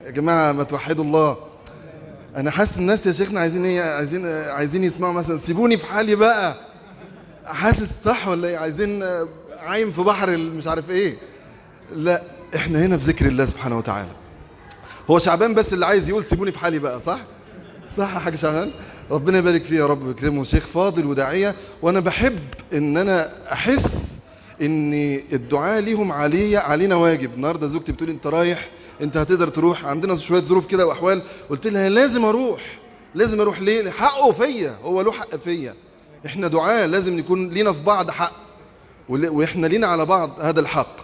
يا جماعة ما توحدوا الله انا حاسس الناس يا شيخنا عايزين ايه عايزين عايزين يسمعوا مثلا سيبوني في حالي بقى حاسس صح ولا ايه عايزين عايم في بحر مش عارف ايه لا احنا هنا في ذكر الله سبحانه وتعالى هو شعبان بس اللي عايز يقول سيبوني في حالي بقى صح صح يا حاج شعبان ربنا يبارك فيه يا رب ويكرمه شيخ فاضل وداعيه وانا بحب ان انا احس ان الدعاء ليهم علي علينا واجب النهارده زوجتي بتقول انت رايح انت هتقدر تروح عندنا شويه ظروف كده واحوال قلت لها لازم اروح لازم اروح ليه حقه فيا هو له حق فيا احنا دعاء لازم يكون لينا في بعض حق واحنا لينا على بعض هذا الحق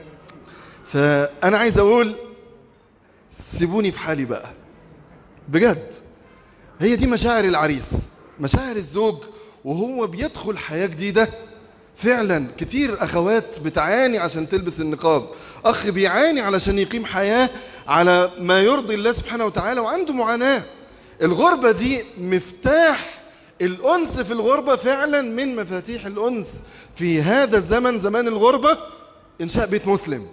فانا عايز اقول سيبوني في حالي بقى بجد هي دي مشاعر العريس مشاعر الزوج وهو بيدخل حياة جديدة فعلا كتير اخوات بتعاني عشان تلبس النقاب اخ بيعاني علشان يقيم حياة على ما يرضي الله سبحانه وتعالى وعنده معاناة الغربة دي مفتاح الأنس في الغربة فعلا من مفاتيح الأنس في هذا الزمن زمان الغربة إنشاء بيت مسلم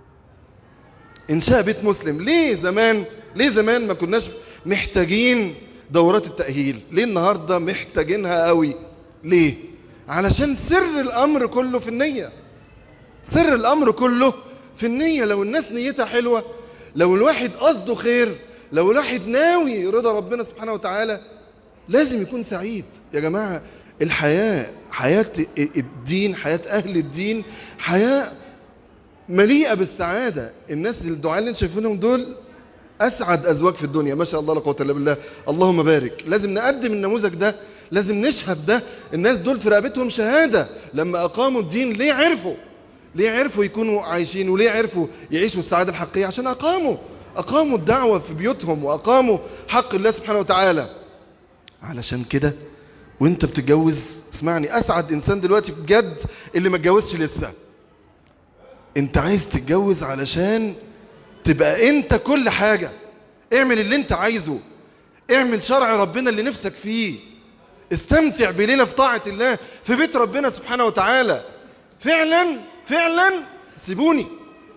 إنشاء بيت مسلم ليه زمان ليه زمان ما كناش محتاجين دورات التأهيل ليه النهاردة محتاجينها قوي ليه علشان سر الأمر كله في النية سر الأمر كله في النية لو الناس نيتها حلوة لو الواحد قصده خير لو الواحد ناوي رضا ربنا سبحانه وتعالى لازم يكون سعيد يا جماعة الحياة حياة الدين حياة أهل الدين حياة مليئة بالسعادة الناس الدعاء اللي انت شايفينهم دول أسعد أزواج في الدنيا ما شاء الله لا قوة إلا بالله اللهم بارك لازم نقدم النموذج ده لازم نشهد ده الناس دول في رقبتهم شهادة لما أقاموا الدين ليه عرفوا ليه عرفوا يكونوا عايشين وليه عرفوا يعيشوا السعادة الحقيقية عشان أقاموا أقاموا الدعوة في بيوتهم وأقاموا حق الله سبحانه وتعالى علشان كده وانت بتتجوز اسمعني أسعد إنسان دلوقتي بجد اللي ما اتجوزش لسه انت عايز تتجوز علشان تبقى انت كل حاجة اعمل اللي انت عايزه اعمل شرع ربنا اللي نفسك فيه استمتع بليلة في طاعة الله في بيت ربنا سبحانه وتعالى فعلا فعلا سيبوني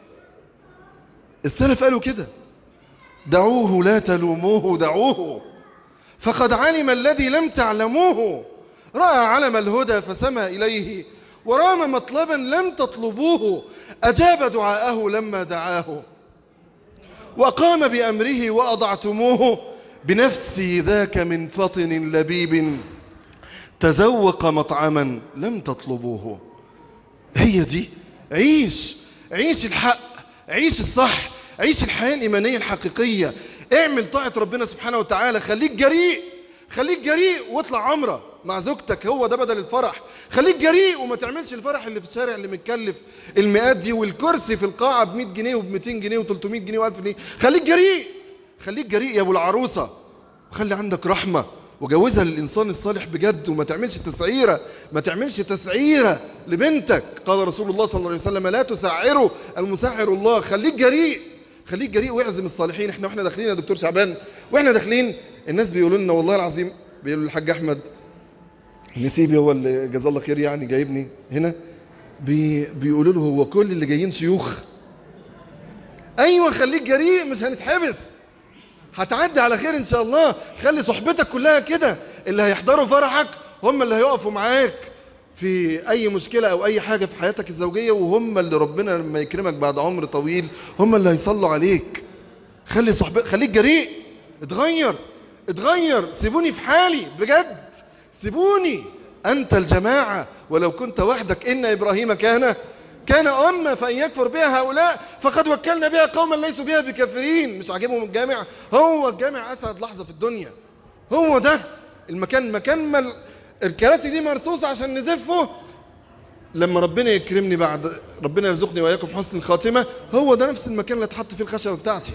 السلف قالوا كده دعوه لا تلوموه دعوه فقد علم الذي لم تعلموه رأى علم الهدى فسمى إليه ورام مطلبا لم تطلبوه أجاب دعاءه لما دعاه وقام بأمره وأضعتموه بنفسي ذاك من فطن لبيب تذوق مطعما لم تطلبوه هي دي عيش عيش الحق عيش الصح عيش الحياة الإيمانية الحقيقية اعمل طاعة ربنا سبحانه وتعالى خليك جريء خليك جريء واطلع عمرة مع زوجتك هو ده بدل الفرح خليك جريء وما تعملش الفرح اللي في الشارع اللي متكلف المئات دي والكرسي في القاعة ب 100 جنيه وب 200 جنيه و300 جنيه و1000 جنيه خليك جريء خليك جريء يا ابو العروسة وخلي عندك رحمة وجوزها للإنسان الصالح بجد وما تعملش تسعيرة ما تعملش تسعيرة لبنتك قال رسول الله صلى الله عليه وسلم لا تسعروا المسعر الله خليك جريء خليك جريء واعزم الصالحين احنا واحنا داخلين يا دكتور شعبان واحنا داخلين الناس بيقولوا لنا والله العظيم بيقولوا الحاج احمد نسيبي هو اللي جزاه الله خير يعني جايبني هنا بي بيقولوا له هو كل اللي جايين شيوخ ايوه خليك جريء مش هنتحبس هتعدي على خير ان شاء الله خلي صحبتك كلها كده اللي هيحضروا فرحك هم اللي هيقفوا معاك في اي مشكلة او اي حاجة في حياتك الزوجية وهم اللي ربنا لما يكرمك بعد عمر طويل هم اللي هيصلوا عليك خلي صحبتك خليك جريء اتغير اتغير سيبوني في حالي بجد سيبوني انت الجماعة ولو كنت وحدك ان ابراهيم كان كان أمة فإن يكفر بها هؤلاء فقد وكلنا بها قوما ليسوا بها بكافرين مش عاجبهم الجامع هو الجامع أسعد لحظة في الدنيا هو ده المكان مكان ما الكراسي دي مرصوصة عشان نزفه لما ربنا يكرمني بعد ربنا يرزقني وإياكم حسن الخاتمة هو ده نفس المكان اللي اتحط فيه الخشبة بتاعتي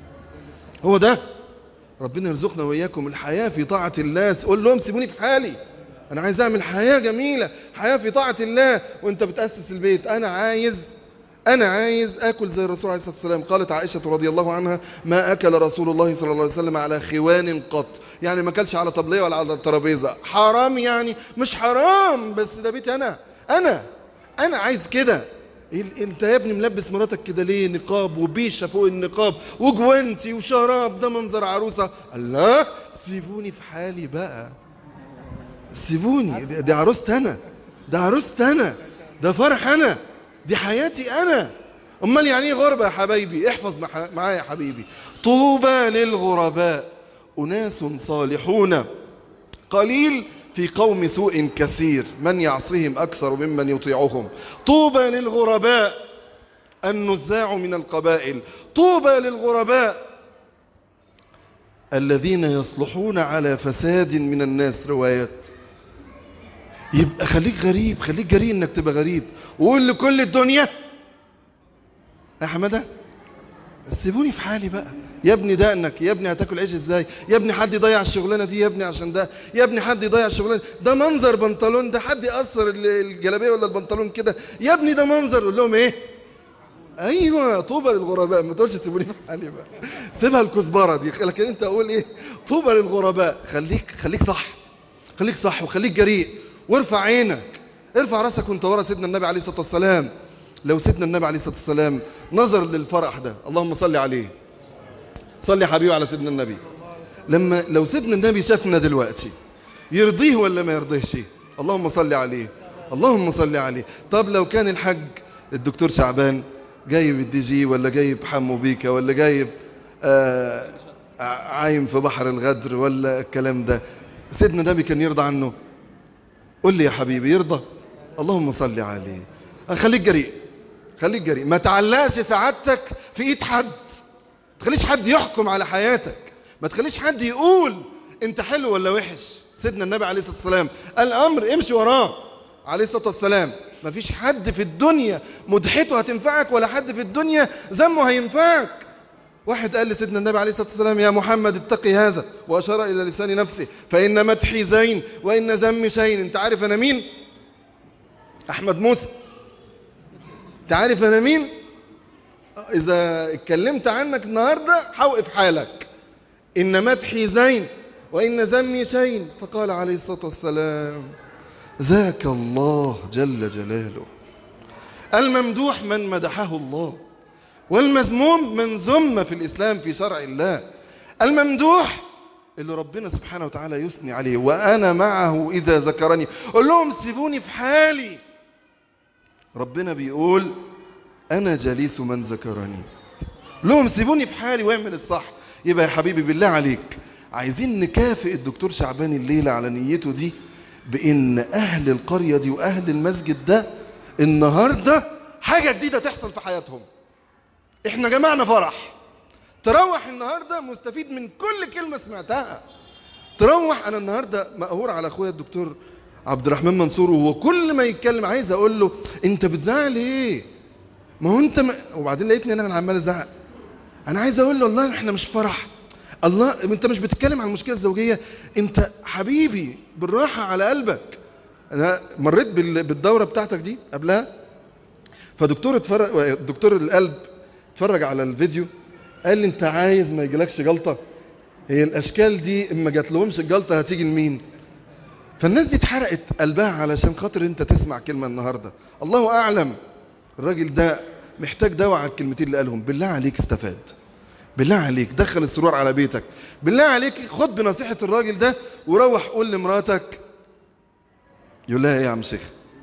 هو ده ربنا يرزقنا وإياكم الحياة في طاعة الله قول لهم سيبوني في حالي انا عايز اعمل حياة جميلة حياة في طاعة الله وانت بتأسس البيت انا عايز انا عايز اكل زي الرسول عليه الصلاة والسلام قالت عائشة رضي الله عنها ما اكل رسول الله صلى الله عليه وسلم على خوان قط يعني ما اكلش على طبلية ولا على ترابيزة حرام يعني مش حرام بس ده بيتي انا انا انا عايز كده إيه- انت يا ابني ملبس مراتك كده ليه نقاب وبيشه فوق النقاب وجوانتي وشراب ده منظر عروسه الله سيبوني في حالي بقى سيبوني دي, دي عروستي انا ده عروستي انا ده فرح انا دي حياتي انا امال يعني ايه غربه يا حبايبي احفظ مع- معايا يا حبيبي طوبى للغرباء اناس صالحون قليل في قوم سوء كثير من يعصيهم أكثر ممن يطيعهم طوبى للغرباء النزاع من القبائل طوبى للغرباء الذين يصلحون على فساد من الناس روايات يبقى خليك غريب خليك جريء انك تبقى غريب وقول لكل الدنيا يا حماده سيبوني في حالي بقى يا ابني ده انك يا ابني هتاكل عيش ازاي يا ابني حد يضيع الشغلانه دي يا ابني عشان ده يا ابني حد يضيع الشغلانه ده منظر بنطلون ده حد يقصر ال- الجلابيه ولا البنطلون كده يا ابني ده منظر قول لهم ايه ايوه طوبى للغرباء ما تقولش سيبوني في حالي بقى سيبها الكزبره دي لكن انت اقول ايه طوبى للغرباء خليك خليك صح خليك صح وخليك جريء وارفع عينك ارفع راسك وانت ورا سيدنا النبي عليه الصلاه والسلام لو سيدنا النبي عليه الصلاه والسلام نظر للفرح ده اللهم صل عليه صلي يا حبيبي على سيدنا النبي لما لو سيدنا النبي شافنا دلوقتي يرضيه ولا ما يرضيهش اللهم صل عليه اللهم صل عليه طب لو كان الحاج الدكتور شعبان جايب الدي جي ولا جايب حمو بيكا ولا جايب آه عايم في بحر الغدر ولا الكلام ده سيدنا النبي كان يرضى عنه قول لي يا حبيبي يرضى اللهم صل عليه خليك جريء خليك جريء ما تعلقش سعادتك في ايد حد ما تخليش حد يحكم على حياتك ما تخليش حد يقول انت حلو ولا وحش سيدنا النبي عليه الصلاه والسلام الامر امشي وراه عليه الصلاه والسلام ما فيش حد في الدنيا مدحته هتنفعك ولا حد في الدنيا ذمه هينفعك واحد قال لسيدنا النبي عليه الصلاه والسلام يا محمد اتقي هذا واشار الى لسان نفسه فان مدحي زين وان ذمي شين انت عارف انا مين احمد موسى انت عارف انا مين اذا اتكلمت عنك النهارده حوقف حالك ان مدحي زين وان ذمي شين فقال عليه الصلاه والسلام ذاك الله جل جلاله الممدوح من مدحه الله والمذموم من ذم في الاسلام في شرع الله الممدوح اللي ربنا سبحانه وتعالى يثني عليه وانا معه اذا ذكرني قول لهم سيبوني في حالي ربنا بيقول انا جليس من ذكرني لهم سيبوني في حالي واعمل الصح يبقى يا حبيبي بالله عليك عايزين نكافئ الدكتور شعبان الليله على نيته دي بان اهل القريه دي واهل المسجد ده النهارده حاجه جديده تحصل في حياتهم احنا جمعنا فرح تروح النهارده مستفيد من كل كلمه سمعتها تروح انا النهارده مقهور على اخويا الدكتور عبد الرحمن منصور وهو كل ما يتكلم عايز اقول له انت بتزعل ايه ما هو انت ما... وبعدين لقيتني انا عمال ازعق انا عايز اقول له والله احنا مش فرح الله انت مش بتتكلم عن المشكله الزوجيه انت حبيبي بالراحه على قلبك انا مريت بال... بالدوره بتاعتك دي قبلها فدكتور اتفرج دكتور القلب اتفرج على الفيديو قال لي انت عايز ما يجيلكش جلطه هي الاشكال دي اما جات لهمش الجلطه هتيجي لمين فالناس دي اتحرقت قلبها علشان خاطر انت تسمع كلمه النهارده الله اعلم الراجل ده محتاج دواء على الكلمتين اللي قالهم بالله عليك استفاد بالله عليك دخل السرور على بيتك بالله عليك خد بنصيحة الراجل ده وروح قول لمراتك يقول لها ايه يا عم شيخ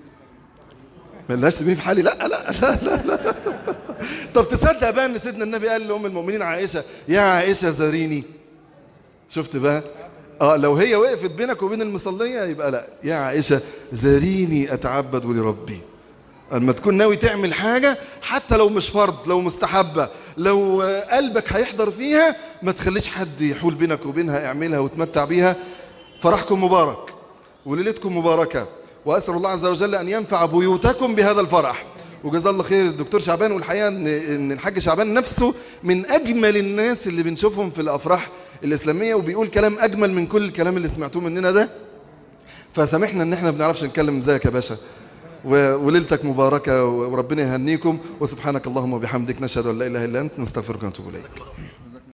ملهاش تبين في حالي لا لا لا لا, لا. طب تصدق بقى ان سيدنا النبي قال لام المؤمنين عائشه يا عائشه زاريني شفت بقى اه لو هي وقفت بينك وبين المصليه يبقى لا يا عائشه زاريني اتعبد لربي اما تكون ناوي تعمل حاجة حتى لو مش فرض لو مستحبة لو قلبك هيحضر فيها ما تخليش حد يحول بينك وبينها اعملها وتمتع بيها فرحكم مبارك وليلتكم مباركة وأسأل الله عز وجل أن ينفع بيوتكم بهذا الفرح وجزاه الله خير الدكتور شعبان والحقيقة إن الحاج شعبان نفسه من أجمل الناس اللي بنشوفهم في الأفراح الإسلامية وبيقول كلام أجمل من كل الكلام اللي سمعتوه مننا ده فسامحنا ان احنا بنعرفش نتكلم ازيك يا باشا وليلتك مباركة وربنا يهنيكم وسبحانك اللهم وبحمدك نشهد أن لا إله إلا أنت نستغفرك ونتوب إليك